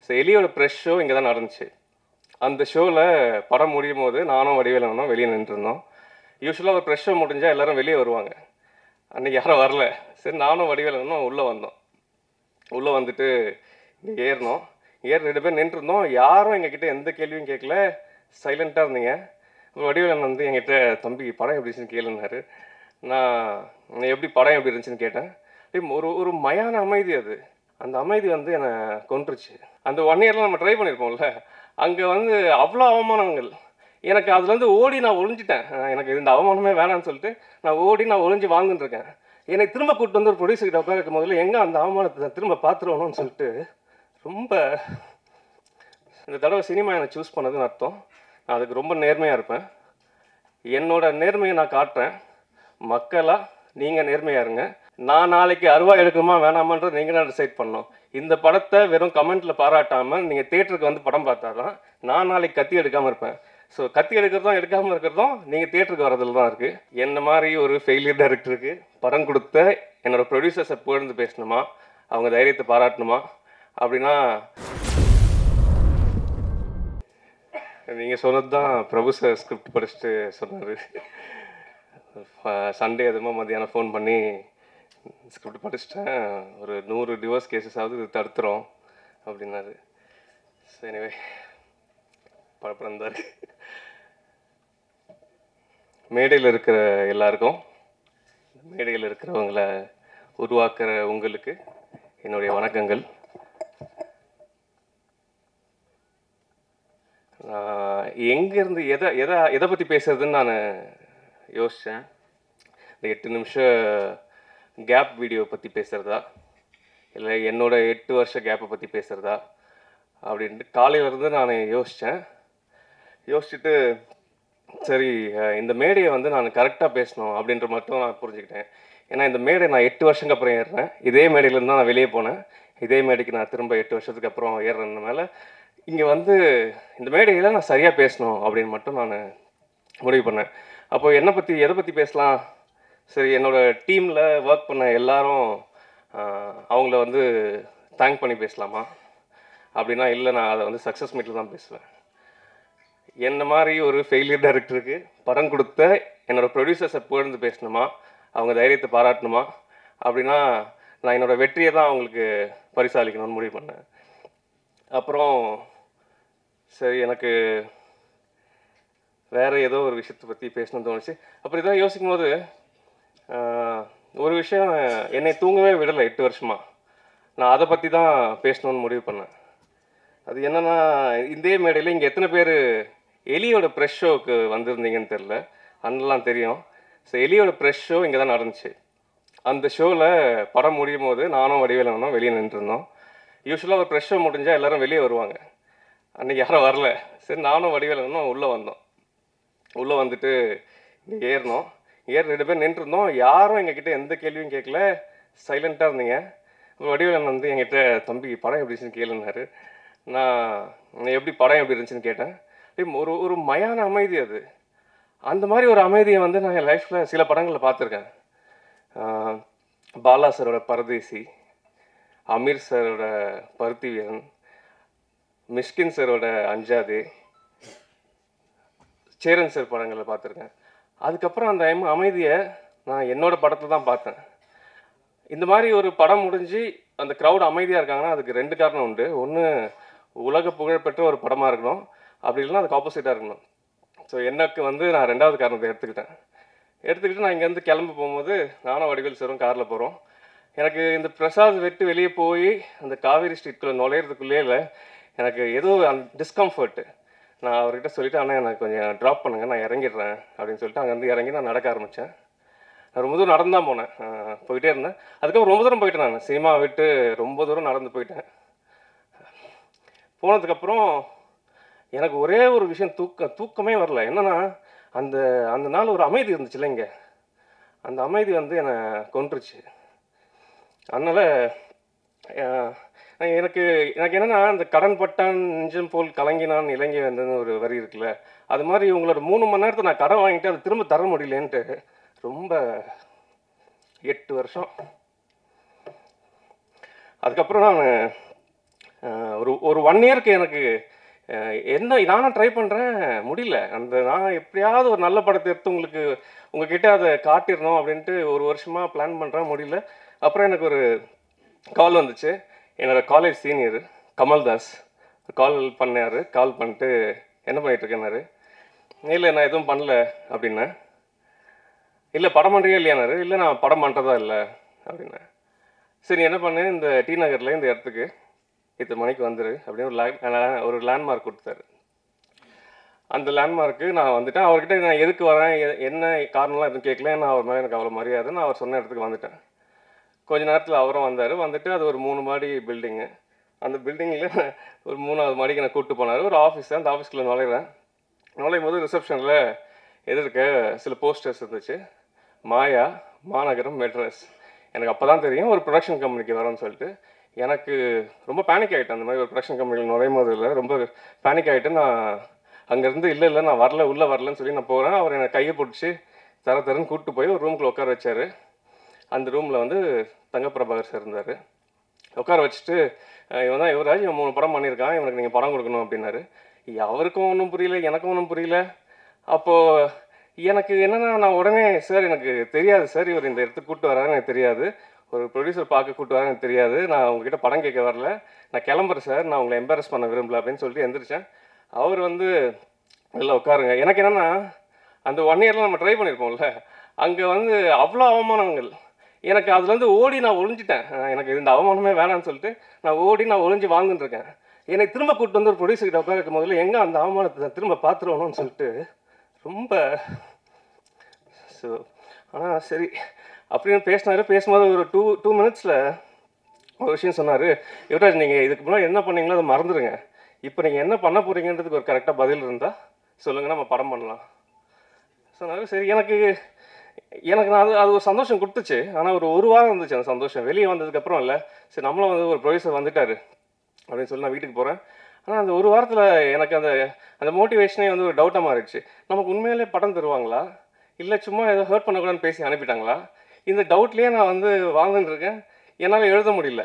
so எலியோட brush show இங்கே தான் நடந்துச்சு அந்த ஷோவில் படம் முடியும் போது நானும் வடிவேலனும் வெளியே நின்றுருந்தோம் யூஸ்வலாக ஒரு ப்ரெஷ் ஷோ முடிஞ்சால் எல்லாரும் வெளியே வருவாங்க அன்றைக்கி யாரும் வரல சரி நானும் வடிவேலனும் உள்ளே வந்தோம் உள்ளே வந்துட்டு இங்கே ஏறினோம் ஏறி ரெண்டு பேர் நின்றுருந்தோம் யாரும் எங்ககிட்ட எந்த கேள்வியும் கேட்கல சைலண்ட்டாக இருந்தீங்க அப்புறம் வடிவேலன் வந்து என்கிட்ட தம்பி படம் எப்படி இருந்துச்சுன்னு கேளுனாரு நான் நான் எப்படி படம் எப்படி இருந்துச்சுன்னு கேட்டேன் அப்படியே ஒரு ஒரு மயான அமைதி அது அந்த அமைதி வந்து என்னை கொன்றுச்சு அந்த ஒன் இயரில் நம்ம ட்ரை பண்ணியிருப்போம்ல அங்கே வந்து அவ்வளோ அவமானங்கள் எனக்கு அதுலேருந்து ஓடி நான் ஒளிஞ்சிட்டேன் அஹ் எனக்கு இந்த அவமானமே வேணாம்னு சொல்லிட்டு நான் ஓடி நான் ஒளிஞ்சு வாழ்ந்துட்டு இருக்கேன் என்னை திரும்ப கூப்பிட்டு வந்து ஒரு ப்ரொடியூசர் கிட்ட உட்கார வைக்கும் முதல்ல எங்கே அந்த அவமானத்தை நான் திரும்ப பார்த்துருவணும்னு சொல்லிட்டு ரொம்ப இந்த தடவை சினிமா என்னை சூஸ் பண்ணதுன்னு அர்த்தம் நான் அதுக்கு ரொம்ப நேர்மையாக இருப்பேன் என்னோட நேர்மையை நான் காட்டுறேன் மக்களா நீங்கள் நேர்மையாக இருங்க நான் நாளைக்கு அருவா எடுக்கணுமா வேணாமான்றது நீங்கள் தான் டிசைட் பண்ணணும் இந்த படத்தை வெறும் கமெண்ட்டில் பாராட்டாமல் நீங்கள் தேட்டருக்கு வந்து படம் பார்த்தா தான் நான் நாளைக்கு கத்தி எடுக்காமல் இருப்பேன் ஸோ கத்தி எடுக்கிறதும் எடுக்காமல் இருக்கிறதும் நீங்கள் தேட்டருக்கு வரதுல தான் இருக்குது என்ன மாதிரி ஒரு ஃபெயிலியர் டைரக்டருக்கு படம் கொடுத்த என்னோட ப்ரொடியூசர்ஸை புகழ்ந்து பேசணுமா அவங்க தைரியத்தை பாராட்டணுமா அப்படின்னா நீங்கள் சொன்னது தான் பிரபு சார் ஸ்கிரிப்ட் படிச்சுட்டு சொன்னார் சண்டே அதுமா மத்தியானம் ஃபோன் பண்ணி ஸ்கிரிப்ட் படிச்சிட்டேன் ஒரு நூறு டிவோர்ஸ் கேசஸாவது இது தடுத்துரும் அப்படின்னாரு சரி எனவே படப்படம் தான் இருக்கு மேடையில் இருக்கிற எல்லாருக்கும் மேடையில் இருக்கிறவங்கள உருவாக்குற உங்களுக்கு என்னுடைய வணக்கங்கள் நான் எங்கேருந்து எதை எதை எதை பற்றி பேசுறதுன்னு நான் யோசித்தேன் இந்த எட்டு நிமிஷம் கேப் வீடியோ பற்றி பேசுகிறதா இல்லை என்னோட எட்டு வருஷ கேப்பை பற்றி பேசுகிறதா அப்படின்ட்டு காலையிலேருந்து நான் யோசித்தேன் யோசிச்சுட்டு சரி அஹ், இந்த மேடையை வந்து நான் கரெக்டாக பேசணும் அப்படின்ற மட்டும் நான் புரிஞ்சுக்கிட்டேன் ஏன்னா இந்த மேடை நான் எட்டு வருஷங்க அப்புறம் ஏறுறேன் இதே மேடையிலேருந்து தான் நான் வெளியே போனேன் இதே மேடைக்கு நான் திரும்ப எட்டு வருஷத்துக்கு அப்புறம் ஏறுறதுனால இங்கே வந்து இந்த மேடையில் நான் சரியாக பேசணும் அப்படின்னு மட்டும் நான் முடிவு பண்ணேன் அப்போ என்னை பற்றி எதை பற்றி பேசலாம் சரி என்னோட டீமில் ஒர்க் பண்ண எல்லாரும் ஆஹ், அவங்கள வந்து தேங்க் பண்ணி பேசலாமா அப்படின்னா இல்லை நான் அதை வந்து சக்ஸஸ் மீட்டில் தான் பேசுவேன் என்ன மாதிரி ஒரு ஃபெயிலியர் டைரக்டருக்கு படம் கொடுத்த என்னோட ப்ரொடியூசர்ஸை புகழ்ந்து பேசணுமா அவங்க தைரியத்தை பாராட்டணுமா அப்படின்னா நான் என்னோட வெற்றியை தான் அவங்களுக்கு பரிசாலிக்கணும்னு முடிவு பண்ணேன் அப்புறம் சரி எனக்கு வேற ஏதோ ஒரு விஷயத்தை பற்றி பேசணும்னு தோணுச்சு அப்புறம் இதான் யோசிக்கும் போது ஆஹ், ஒரு விஷயம் என்னை தூங்கவே விடலை எட்டு வருஷமா நான் அதை பற்றி தான் பேசணும்னு முடிவு பண்ணேன் அது என்னன்னா இதே மேடையில் இங்கே எத்தனை பேர் எலியோட ப்ரெஷ் ஷோக்கு வந்திருந்தீங்கன்னு தெரில அண்ணெல்லாம் தெரியும் ஸோ எலியோட ப்ரெஷ் ஷோ இங்கே தான் நடந்துச்சு அந்த ஷோவில் படம் முடியும் போது நானும் வடிவேலனும் வெளியே நின்றுருந்தோம் யூஸ்வலாக ஒரு ப்ரெஷ் ஷோ முடிஞ்சால் எல்லாரும் வெளியே வருவாங்க அன்றைக்கி யாரும் வரல சரி நானும் வடிவேலனும் உள்ளே வந்தோம் உள்ளே வந்துட்டு இங்கே ஏறினோம் ஏறி ரெண்டு பேர் நின்றுருந்தோம் யாரும் எங்ககிட்ட எந்த கேள்வியும் கேட்கல சைலண்ட்டாக இருந்தீங்க அப்புறம் வடிவேலன் வந்து என்கிட்ட தம்பி படம் எப்படி இருந்துச்சுன்னு கேளுனாரு நான் நான் எப்படி படம் எப்படி இருந்துச்சுன்னு கேட்டேன் அப்படியே ஒரு ஒரு மயான அமைதி அது அந்த மாதிரி ஒரு அமைதியை வந்து நான் என் லைஃப்பில் சில படங்களில் பார்த்துருக்கேன் ஆஹ் பாலா சாரோட பரதேசி அமீர் சாரோட பருத்தி வீரன் மிஷ்கின் சாரோட அஞ்சாதே சேரன் சார் படங்களில் பார்த்துருக்கேன் அதுக்கப்புறம் அந்த அம- அமைதியை நான் என்னோட படத்தை தான் பார்த்தேன் இந்த மாதிரி ஒரு படம் முடிஞ்சு அந்த க்ரௌட் அமைதியாக இருக்காங்கன்னா அதுக்கு ரெண்டு காரணம் உண்டு ஒன்று உலக புகழ்பெற்ற ஒரு படமாக இருக்கணும் அப்படி இல்லைன்னா அதுக்கு ஆப்போசிட்டாக இருக்கணும் ஸோ எனக்கு வந்து நான் ரெண்டாவது காரணத்தை எடுத்துக்கிட்டேன் எடுத்துக்கிட்டு நான் இங்கேருந்து கிளம்பி போகும்போது நானும் வடிவேல் சாரும் காரில் போகிறோம் எனக்கு இந்த பிரசாத் விட்டு வெளியே போய் அந்த காவேரி ஸ்ட்ரீட்குள்ளே நுழையிறதுக்குள்ளே இல்லை எனக்கு ஏதோ டிஸ்கம்ஃபர்ட்டு நான் அவர்கிட்ட சொல்லிட்டு அண்ணா எனக்கு கொஞ்சம் ட்ராப் பண்ணுங்க நான் இறங்கிடுறேன் அப்படின்னு சொல்லிட்டு அங்கேருந்து இறங்கி நான் நடக்க ஆரம்பித்தேன் நான் ரொம்ப தூரம் நடந்து தான் போனேன் ஆஹ் போயிட்டே இருந்தேன் அதுக்கப்புறம் ரொம்ப தூரம் போயிட்டேன் நான் சினிமா விட்டு ரொம்ப தூரம் நடந்து போயிட்டேன் போனதுக்கப்புறம் எனக்கு ஒரே ஒரு விஷயம் தூக்க தூக்கமே வரல என்னன்னா அந்த அந்த நாள் ஒரு அமைதி இருந்துச்சுல்ல இங்கே அந்த அமைதி வந்து என்னை கொன்றுச்சு அதனால் எனக்கு எனக்கு என்னன்னா அந்த கடன் பட்டான் நெஞ்சம் போல் கலங்கினான் இலங்கை வந்ததுன்னு ஒரு வரி இருக்குல்ல அது மாதிரி உங்களோட மூணு மணி நேரத்தை நான் கடன் வாங்கிட்டு அதை திரும்ப தர முடியலன்ட்டு ரொம்ப எட்டு வருஷம் அதுக்கப்புறம் நான் அஹ், ஒரு ஒரு ஒன் இயருக்கு எனக்கு அஹ், என்ன நானும் ட்ரை பண்ணுறேன் முடியல அந்த நான் எப்படியாவது ஒரு நல்ல படத்தை எடுத்து உங்களுக்கு உங்ககிட்ட அதை காட்டிடணும் அப்படின்ட்டு ஒரு வருஷமாக பிளான் பண்ணுறேன் முடியல அப்புறம் எனக்கு ஒரு கால் வந்துச்சு என்னோட காலேஜ் சீனியர் கமல்தாஸ் கால் பண்ணார் கால் பண்ணிட்டு என்ன பண்ணிட்டு இருக்கேன்னாரு இல்லை நான் எதுவும் பண்ணல அப்படின்னேன் இல்லை படம் பண்ணுறியா இல்லையானாரு இல்லை நான் படம் பண்ணுறதா இல்லை அப்படின்னேன் சரி என்ன பண்ணு இந்த டி நகரில் இந்த இடத்துக்கு இத்தனை மணிக்கு வந்துரு அப்படின்னு ஒரு லேண்ட் ஒரு லேண்ட்மார்க் கொடுத்தாரு அந்த லேண்ட்மார்க்கு நான் வந்துட்டேன் அவர்கிட்ட நான் எதுக்கு வரேன் எ- என்ன காரணம்லாம் எதுவும் கேட்கல நான் அவர் மேலே எனக்கு அவ்வளோ மரியாதை நான் அவர் சொன்ன இடத்துக்கு வந்துட்டேன் கொஞ்ச நேரத்தில் அவரும் வந்தார் வந்துட்டு அது ஒரு மூணு மாடி பில்டிங்கு அந்த பில்டிங்கில் ஒரு மூணாவது மாடிக்கு நான் கூப்பிட்டு போனார் ஒரு ஆஃபீஸ் அந்த ஆஃபீஸ்க்குள்ள நுழையிறேன் நுழையும் போது ரிசப்ஷனில் எதிர்க்க சில போஸ்டர்ஸ் இருந்துச்சு மாயா மாநகரம் மெட்ரஸ் எனக்கு அப்போ தான் தெரியும் ஒரு ப்ரொடக்ஷன் கம்பெனிக்கு வரோன்னு சொல்லிட்டு எனக்கு ரொம்ப பேனிக் ஆகிட்டேன் அந்த மாதிரி ஒரு ப்ரொடக்ஷன் கம்பெனியில் நுழையும் போது இல்லை ரொம்ப பேனிக் ஆகிட்டு நான் அங்கேருந்து இல்லை இல்லை நான் வரல உள்ளே வரலன்னு சொல்லி நான் போகிறேன் அவர் என்னை கையை பிடிச்சி தர தரன்னு கூப்பிட்டு போய் ஒரு ரூமுக்குள்ள உட்கார வச்சாரு அந்த ரூமில் வந்து தங்கப்பிரபாகர் சார் இருந்தார் உட்கார வச்சுட்டு அஹ் இவன் தான் யுவராஜ் இவன் மூணு படம் பண்ணியிருக்கான் இவனுக்கு நீங்கள் படம் கொடுக்கணும் அப்படின்னாரு அவருக்கும் ஒன்றும் புரியல எனக்கும் ஒன்றும் புரியல அப்போது எனக்கு என்னன்னா நான் உடனே சார் எனக்கு தெரியாது சார் இவர் இந்த இடத்துக்கு கூப்பிட்டு வராரு எனக்கு தெரியாது ஒரு ப்ரொடியூசர் பார்க்க கூப்பிட்டு வராரு எனக்கு தெரியாது நான் உங்ககிட்ட படம் கேட்க வரல நான் கிளம்புறேன் சார் நான் உங்களை எம்பாரஸ் பண்ண விரும்பல அப்படின்னு சொல்லிட்டு எந்திரிச்சேன் அவர் வந்து இல்லை உட்காருங்க எனக்கு என்னன்னா அந்த ஒன் இயரில் நம்ம ட்ரை பண்ணியிருப்போம்ல அங்கே வந்து அவ்வளோ அவமானங்கள் எனக்கு அதுலேருந்து ஓடி நான் ஒளிஞ்சிட்டேன் அஹ் எனக்கு இந்த அவமானமே வேணாம்னு சொல்லிட்டு நான் ஓடி நான் ஒளிஞ்சு வாழ்ந்துட்டு இருக்கேன் என்னை திரும்ப கூப்பிட்டு வந்து ஒரு ப்ரொடியூசர் கிட்ட உட்கார வைக்கும் முதல்ல எங்கே அந்த அவமானத்தை நான் திரும்ப பார்த்துருவணும்னு சொல்லிட்டு ரொம்ப ஸோ ஆனால் சரி அப்படின்னு பேசினாரு பேசும்போது ஒரு டூ டூ மினிட்ஸில் ஒரு விஷயம் சொன்னார் யுவராஜ் நீங்கள் இதுக்கு முன்னாடி என்ன பண்ணீங்களோ அதை மறந்துடுங்க இப்போ நீங்கள் என்ன பண்ண போகிறீங்கன்றதுக்கு ஒரு கரெக்டாக பதில் இருந்தால் சொல்லுங்கள் நம்ம படம் பண்ணலாம் சொன்னாரு சரி எனக்கு எனக்கு நான் அது அது ஒரு சந்தோஷம் கொடுத்துச்சு ஆனால் ஒரு ஒரு வாரம் இருந்துச்சு அந்த சந்தோஷம் வெளியே வந்ததுக்கப்புறம் இல்லை சரி நம்மளும் வந்து ஒரு ப்ரொடியூசர் வந்துட்டாரு அப்படின்னு சொல்லி நான் வீட்டுக்கு போகிறேன் ஆனால் அந்த ஒரு வாரத்தில் எனக்கு அந்த அந்த மோட்டிவேஷனே வந்து ஒரு டவுட்டாக மாறிடுச்சு நமக்கு உண்மையிலே படம் தருவாங்களா இல்லை சும்மா ஏதோ ஹர்ட் பண்ணக்கூடாதுன்னு பேசி அனுப்பிட்டாங்களா இந்த டவுட்லேயே நான் வந்து வாழ்ந்துட்டு இருக்கேன் என்னால் எழுத முடியல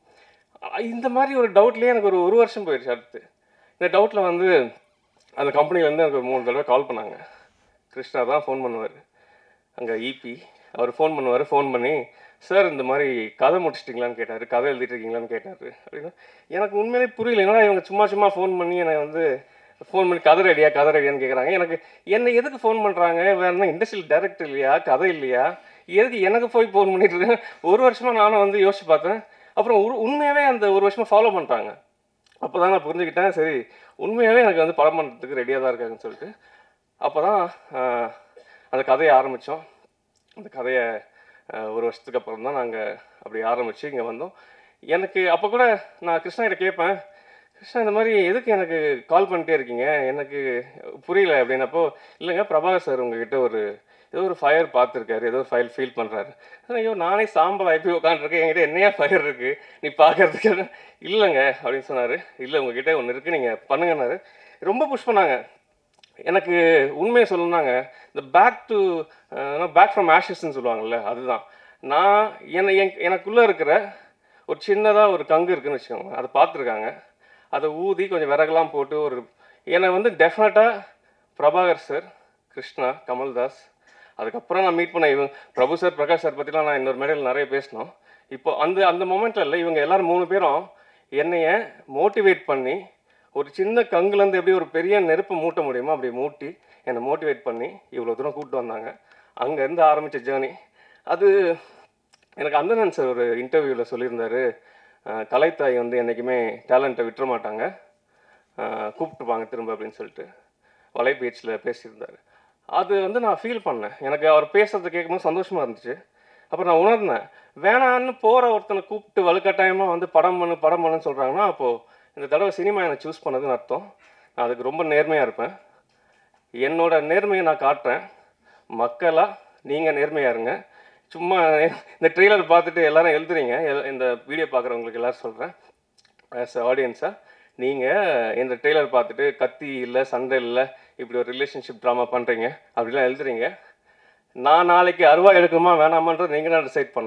அ- இந்த மாதிரி ஒரு டவுட்லேயே எனக்கு ஒரு ஒரு வருஷம் போயிடுச்சு அடுத்து இந்த டவுட்டில் வந்து அந்த கம்பெனிலேருந்து எனக்கு ஒரு மூணு தடவை கால் பண்ணாங்க கிருஷ்ணா தான் ஃபோன் பண்ணுவார் அங்கே இபி அவர் ஃபோன் பண்ணுவார் ஃபோன் பண்ணி சார் இந்த மாதிரி கதை முடிச்சிட்டிங்களான்னு கேட்டார் கதை எழுதிட்டு இருக்கீங்களான்னு கேட்டார் அப்படின்னா எனக்கு உண்மையிலே புரியல என்னடா இவங்க சும்மா சும்மா ஃபோன் பண்ணி என்னை வந்து ஃபோன் பண்ணி கதை ரெடியா கதை ரெடியான்னு கேட்குறாங்க எனக்கு என்னை எதுக்கு ஃபோன் பண்ணுறாங்க வேற என்ன இண்டஸ்ட்ரியல் டைரக்டர் இல்லையா கதை இல்லையா எதுக்கு எனக்கு போய் ஃபோன் பண்ணிட்டு இருக்கேன் ஒரு வருஷமாக நானும் வந்து யோசிச்சு பார்த்தேன் அப்புறம் உரு- உண்மையாகவே அந்த ஒரு வருஷமாக ஃபாலோ பண்ணுறாங்க அப்போ தான் நான் புரிஞ்சுக்கிட்டேன் சரி உண்மையாகவே எனக்கு வந்து படம் பண்ணுறதுக்கு ரெடியாக தான் இருக்காங்கன்னு சொல்லிட்டு அப்போ தான் அந்த கதையை ஆரம்பித்தோம் அந்த கதையை ஆஹ், ஒரு வருஷத்துக்கு அப்புறம் தான் நாங்கள் அப்படி ஆரம்பித்து இங்கே வந்தோம் எனக்கு அப்போ கூட நான் கிருஷ்ணா கிட்ட கேட்பேன் கிருஷ்ணா இந்த மாதிரி எதுக்கு எனக்கு கால் பண்ணிட்டே இருக்கீங்க எனக்கு புரியல அப்படின்னப்போ இல்லைங்க பிரபாகர் சார் உங்ககிட்ட ஒரு ஏதோ ஒரு ஃபயர் பார்த்துருக்காரு ஏதோ ஒரு ஃபயர் ஃபீல் பண்ணுறாரு ஐயோ நானே சாம்பல் ஆகி உட்காந்துருக்கேன் என்கிட்ட என்னையா ஃபயர் இருக்குது நீ பார்க்கறதுக்கு இல்லைங்க அப்படின்னு சொன்னார் இல்லை உங்ககிட்ட ஒன்று இருக்குது நீங்கள் பண்ணுங்கன்னாரு ரொம்ப புஷ் பண்ணாங்க எனக்கு உண்மையை சொல்லணும்னாங்க இந்த பேக் டு பேக் ஃப்ரம் ஆஷஸ்ன்னு சொல்லுவாங்கல்ல அதுதான் நான் என்ன என் எனக்குள்ளே இருக்கிற ஒரு சின்னதாக ஒரு கங்கு இருக்குன்னு வச்சுக்கோங்க அதை பார்த்துருக்காங்க அதை ஊதி கொஞ்சம் விறகெல்லாம் போட்டு ஒரு என்னை வந்து டெஃபினட்டாக பிரபாகர் சார் கிருஷ்ணா கமல்தாஸ் அதுக்கப்புறம் நான் மீட் பண்ண இவங்க பிரபு சார் பிரகாஷ் சார் பற்றிலாம் நான் இன்னொரு மேடையில் நிறைய பேசினோம் இப்போ அந்த அந்த மொமெண்ட்டில் இல்லை இவங்க எல்லாரும் மூணு பேரும் என்னைய மோட்டிவேட் பண்ணி ஒரு சின்ன கங்குலேருந்து எப்படி ஒரு பெரிய நெருப்பு மூட்ட முடியுமோ அப்படி மூட்டி என்னை மோட்டிவேட் பண்ணி இவ்வளோ தூரம் கூப்பிட்டு வந்தாங்க அங்கேருந்து ஆரம்பித்த ஜேர்னி அது எனக்கு அந்தனன் சார் ஒரு இன்டர்வியூவில் சொல்லியிருந்தாரு அஹ், கலைத்தாய் வந்து என்றைக்குமே டேலண்ட்டை விட்டுற மாட்டாங்க அஹ், கூப்பிட்டுப்பாங்க திரும்ப அப்படின்னு சொல்லிட்டு வலைபேச்சில் பேசியிருந்தார் அது வந்து நான் ஃபீல் பண்ணேன் எனக்கு அவர் பேசுறதை கேட்கும்போது சந்தோஷமாக இருந்துச்சு அப்புறம் நான் உணர்ந்தேன் வேணான்னு போகிற ஒருத்தனை கூப்பிட்டு வலுக்கட்டாயமாக வந்து படம் பண்ணு படம் பண்ணுன்னு சொல்கிறாங்கன்னா அப்போது இந்த தடவை சினிமா என்னை சூஸ் பண்ணதுன்னு அர்த்தம் நான் அதுக்கு ரொம்ப நேர்மையாக இருப்பேன் என்னோட நேர்மையை நான் காட்டுறேன் மக்களாக நீங்கள் நேர்மையாக இருங்க சும்மா இந்த ட்ரெய்லர் பார்த்துட்டு எல்லாரும் எழுதுறீங்க எல்- இந்த வீடியோ பார்க்குறவங்களுக்கு எல்லாரும் சொல்கிறேன் ஆஸ் ஆடியன்ஸாக நீங்கள் இந்த ட்ரெய்லர் பார்த்துட்டு கத்தி இல்லை சண்டை இல்லை இப்படி ஒரு ரிலேஷன்ஷிப் ட்ராமா பண்ணுறீங்க அப்படிலாம் எழுதுறீங்க நான் நாளைக்கு அருவா எடுக்கணுமா வேணாமான்றது நீங்கள் தான் டிசைட் பண்ணணும்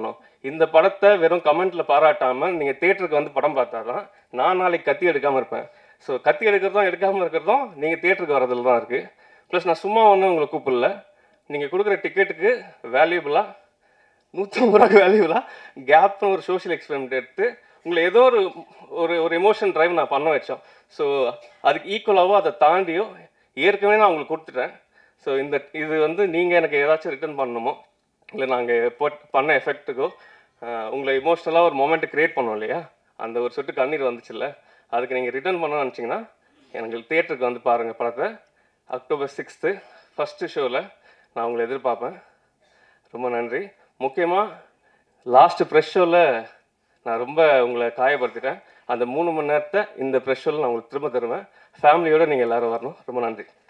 இந்த படத்தை வெறும் கமெண்ட்டில் பாராட்டாமல் நீங்கள் தேட்டருக்கு வந்து படம் பார்த்தா தான் நான் நாளைக்கு கத்தி எடுக்காமல் இருப்பேன் ஸோ கத்தி எடுக்கிறதும் எடுக்காமல் இருக்கிறதும் நீங்கள் தேட்டருக்கு வரதுல தான் இருக்குது ப்ளஸ் நான் சும்மா ஒன்றும் உங்களை கூப்பிடல நீங்கள் கொடுக்குற டிக்கெட்டுக்கு வேல்யூபிளாக நூற்றம்பது ரூபாய்க்கு வேல்யூபிளாக கேப்னு ஒரு சோஷியல் எக்ஸ்பெரிமெண்ட் எடுத்து உங்களை ஏதோ ஒரு ஒரு ஒரு எமோஷன் டிரைவ் நான் பண்ண வச்சோம் ஸோ அதுக்கு ஈக்குவலாகவோ அதை தாண்டியோ ஏற்கனவே நான் உங்களுக்கு கொடுத்துட்டேன் ஸோ இந்த இது வந்து நீங்கள் எனக்கு ஏதாச்சும் ரிட்டர்ன் பண்ணணுமோ இல்லை நாங்கள் போட் பண்ண எஃபெக்ட்டுக்கோ உங்களை இமோஷ்னலாக ஒரு மொமெண்ட் க்ரியேட் பண்ணோம் இல்லையா அந்த ஒரு சொட்டு கண்ணீர் வந்துச்சுல்ல அதுக்கு நீங்கள் ரிட்டர்ன் பண்ணணும்னு நினச்சிங்கன்னா எனக்கு தேட்டருக்கு வந்து பாருங்கள் படத்தை அக்டோபர் சிக்ஸ்த்து ஃபஸ்ட்டு ஷோவில் நான் உங்களை எதிர்பார்ப்பேன் ரொம்ப நன்றி முக்கியமாக லாஸ்ட்டு ப்ரெஷ் ஷோவில் நான் ரொம்ப உங்களை காயப்படுத்திட்டேன் அந்த மூணு மணி நேரத்தை இந்த ப்ரெஷ் ஷோவில் நான் உங்களுக்கு திரும்ப தருவேன் ஃபேமிலியோடு நீங்கள் எல்லோரும் வரணும் ரொம்ப நன்றி